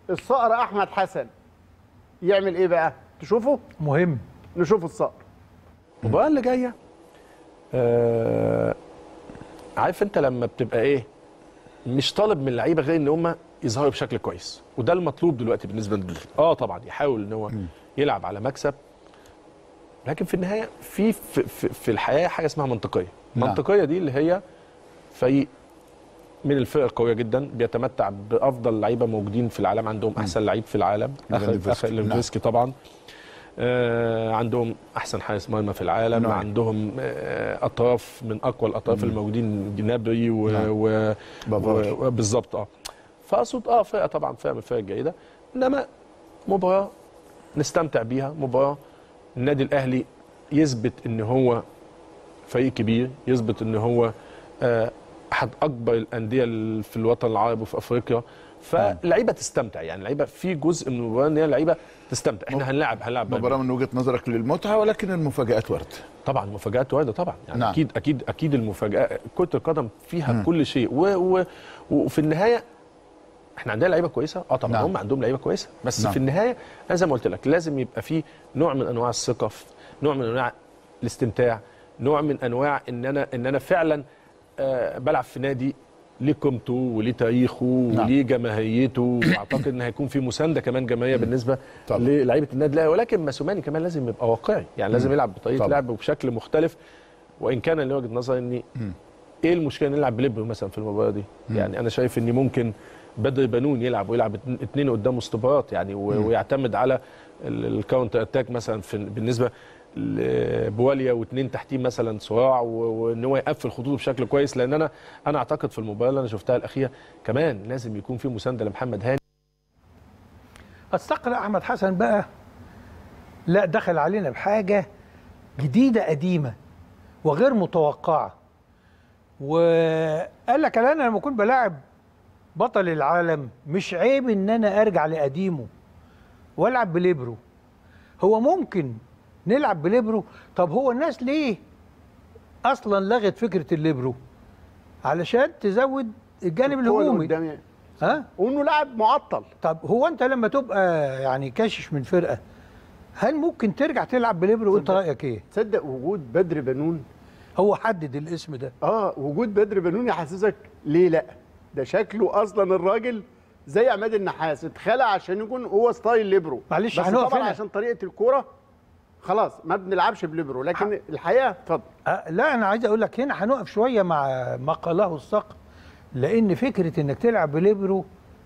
الصقر احمد حسن يعمل ايه بقى تشوفوا مهم نشوف الصقر المباراه اللي جايه آه عارف انت لما بتبقى ايه مش طالب من اللعيبه غير ان هم يظهروا بشكل كويس وده المطلوب دلوقتي بالنسبه للنادي اه طبعا يحاول ان هو يلعب على مكسب لكن في النهايه في في, في, في الحياه حاجه اسمها منطقيه نعم. المنطقيه دي اللي هي فريق من الفرق القويه جدا بيتمتع بافضل لعيبه موجودين في العالم عندهم احسن لعيب في العالم ليفاندوفسكي. اخر ليفاندوفسكي طبعا آه عندهم احسن حارس مرمى في العالم نعم. عندهم آه اطراف من اقوى الاطراف الموجودين جنابري و, نعم. و... بافار. و... بالظبط اه فاقصد اه فرقه طبعا فرقه من الفرق الجيده انما مباراه نستمتع بيها مباراه النادي الاهلي يثبت ان هو فريق كبير يثبت ان هو آه، احد اكبر الانديه ال- في الوطن العربي وفي افريقيا فاللعيبه تستمتع يعني اللعيبه في جزء من المباراه ان هي اللعيبه تستمتع احنا هنلعب هنلعب مباراه من وجهه نظرك للمتعه ولكن المفاجات ورد طبعا المفاجآت وارده طبعا يعني نعم. نعم. اكيد اكيد اكيد المفاجاه كره القدم فيها م. كل شيء و و وفي النهايه احنا عندنا لعيبه كويسه اه طبعا نعم. نعم. هم عندهم لعيبه كويسه بس نعم. نعم. في النهايه انا زي ما قلت لك لازم يبقى في نوع من انواع الثقه في- نوع من انواع الاستمتاع نوع من انواع ان انا ان انا فعلا آه بلعب في نادي ليه قيمته وليه تاريخه نعم. وليه جماهيريته واعتقد ان هيكون في مسانده كمان جماهيريه بالنسبه طبعا. للعيبه النادي الاهلي ولكن مسوماني كمان لازم يبقى واقعي يعني لازم يلعب بطريقه طبعا. لعب وبشكل مختلف وان كان اللي وجهه نظري ان ايه المشكله نلعب بليبرو مثلا في المباراه دي يعني انا شايف ان ممكن بدر بنون يلعب ويلعب اتنين- اتنين قدام استبارات يعني و- ويعتمد على ال- الكاونتر اتاك مثلا في بالنسبه لبواليا واثنين تحتيه مثلا صراع و- وان هو يقفل خطوطه بشكل كويس لان انا انا اعتقد في المباراه اللي انا شفتها الاخيره كمان لازم يكون في مسانده لمحمد هاني الصقر احمد حسن بقى لا دخل علينا بحاجه جديده قديمه وغير متوقعه وقال لك انا لما اكون بلاعب بطل العالم مش عيب ان انا ارجع لقديمه والعب بليبرو هو ممكن نلعب بليبرو طب هو الناس ليه اصلا لغت فكره الليبرو علشان تزود الجانب هو اللي الهجومي قدامي ها وانه لاعب معطل طب هو انت لما تبقى يعني كاشش من فرقه هل ممكن ترجع تلعب بليبرو وانت رايك ايه؟ تصدق وجود بدر بنون هو حدد الاسم ده اه وجود بدر بنون يحسسك ليه لا ده شكله اصلا الراجل زي عماد النحاس اتخلق عشان يكون هو ستايل ليبرو معلش بس هنقف طبعا هنا. عشان طريقه الكوره خلاص ما بنلعبش بليبرو لكن الحقيقه اتفضل أه لا انا عايز اقول لك هنا هنقف شويه مع ما قاله الصقر لان فكره انك تلعب بليبرو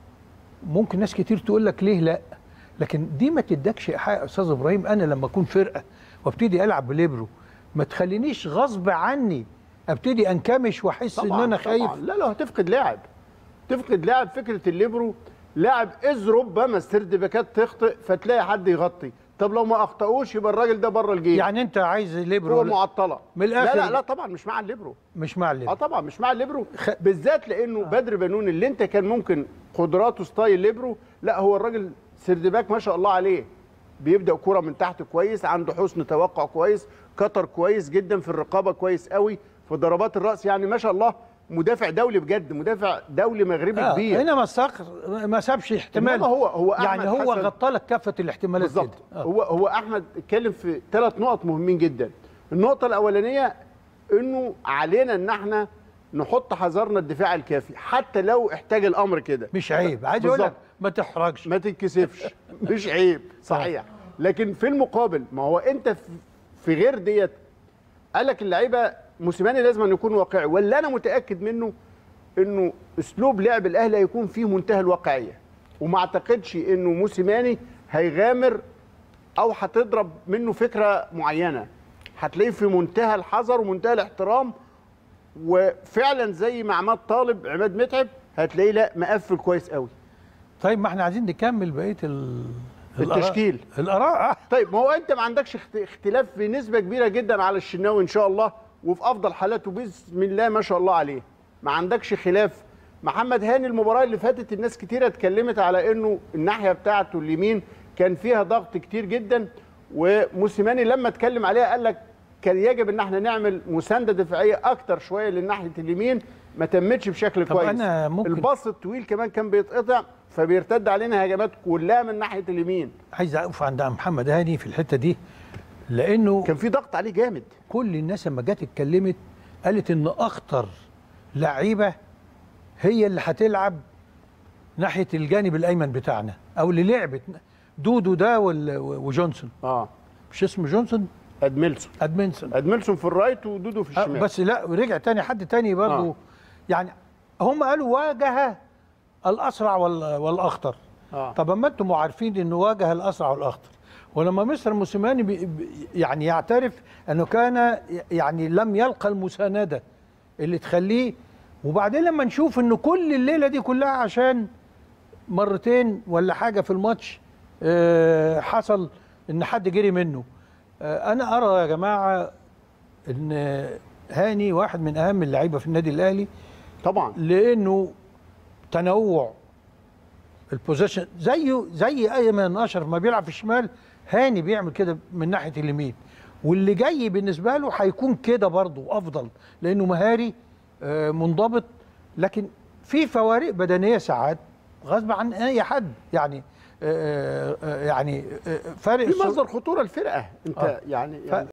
ممكن ناس كتير تقول لك ليه لا لكن دي ما تدكش ايحاء يا استاذ ابراهيم انا لما اكون فرقه وابتدي العب بليبرو ما تخلينيش غصب عني ابتدي انكمش واحس ان انا خايف طبعاً. لا لا هتفقد لاعب تفقد لاعب فكره الليبرو لاعب اذ ربما استردباكات تخطئ فتلاقي حد يغطي طب لو ما اخطاوش يبقى الراجل ده بره الجيم يعني انت عايز هو ليبرو معطله من الآخر لا لا لا طبعا مش مع الليبرو مش مع اه الليبرو طبعا مش مع الليبرو خ- بالذات لانه بدر بنون اللي انت كان ممكن قدراته ستايل ليبرو لا هو الراجل سردباك ما شاء الله عليه بيبدا كرة من تحت كويس عنده حسن توقع كويس قطر كويس جدا في الرقابه كويس قوي في ضربات الراس يعني ما شاء الله مدافع دولي بجد مدافع دولي مغربي آه كبير هنا الصقر ما سابش احتمال إنما هو- هو يعني أحمد هو حسن- غطى لك كافه الاحتمالات بالظبط كده. آه. هو هو احمد اتكلم في ثلاث نقط مهمين جدا النقطه الاولانيه انه علينا ان احنا نحط حذرنا الدفاع الكافي حتى لو احتاج الامر كده مش عيب عايز اقول لك بالظبط. ما تحرجش ما تتكسفش مش عيب صحيح لكن في المقابل ما هو انت في- في غير ديت قال لك اللعيبه موسيماني لازم أن يكون واقعي ولا انا متاكد منه انه اسلوب لعب الاهلي هيكون فيه منتهى الواقعيه وما اعتقدش انه موسيماني هيغامر او هتضرب منه فكره معينه هتلاقيه في منتهى الحذر ومنتهى الاحترام وفعلا زي ما عماد طالب عماد متعب هتلاقيه لا مقفل كويس قوي طيب ما احنا عايزين نكمل بقيه ال... التشكيل. الآراء- الاراء آه. طيب ما هو انت ما عندكش اخت- اختلاف في نسبه كبيره جدا على الشناوي ان شاء الله وفي افضل حالاته باذن الله ما شاء الله عليه ما عندكش خلاف محمد هاني المباراه اللي فاتت الناس كتيره اتكلمت على انه الناحيه بتاعته اليمين كان فيها ضغط كتير جدا وموسيماني لما اتكلم عليها قال لك كان يجب ان احنا نعمل مسانده دفاعيه اكتر شويه لناحيه اليمين ما تمتش بشكل طب كويس أنا ممكن- الباص الطويل كمان كان بيتقطع فبيرتد علينا هجمات كلها من ناحيه اليمين عايز اقف عند محمد هاني في الحته دي لانه كان في ضغط عليه جامد كل الناس لما جت اتكلمت قالت ان اخطر لعيبه هي اللي هتلعب ناحيه الجانب الايمن بتاعنا او اللي لعبت دودو ده وال- وجونسون اه مش اسمه جونسون ادميلسون ادمنسون ادميلسون في الرايت ودودو في آه، الشمال بس لا رجع تاني حد تاني برضه آه. يعني هم قالوا واجه الاسرع وال- والاخطر آه. طب اما انتم عارفين انه واجه الاسرع والاخطر ولما مستر موسيماني بي بي- يعني يعترف انه كان يعني لم يلقى المسانده اللي تخليه وبعدين لما نشوف انه كل الليله دي كلها عشان مرتين ولا حاجه في الماتش آه، حصل ان حد جري منه آه، انا ارى يا جماعه ان هاني واحد من اهم اللعيبه في النادي الاهلي طبعا لانه تنوع البوزيشن زيه زي ايمن اشرف ما بيلعب في الشمال هاني بيعمل كده من ناحيه اليمين واللي جاي بالنسبه له هيكون كده برضه افضل لانه مهاري آه، منضبط لكن في فوارق بدنيه ساعات غصب عن اي حد يعني آه، آه، يعني آه، فارق في السر- مصدر خطوره الفرقه انت آه. يعني, ف- يعني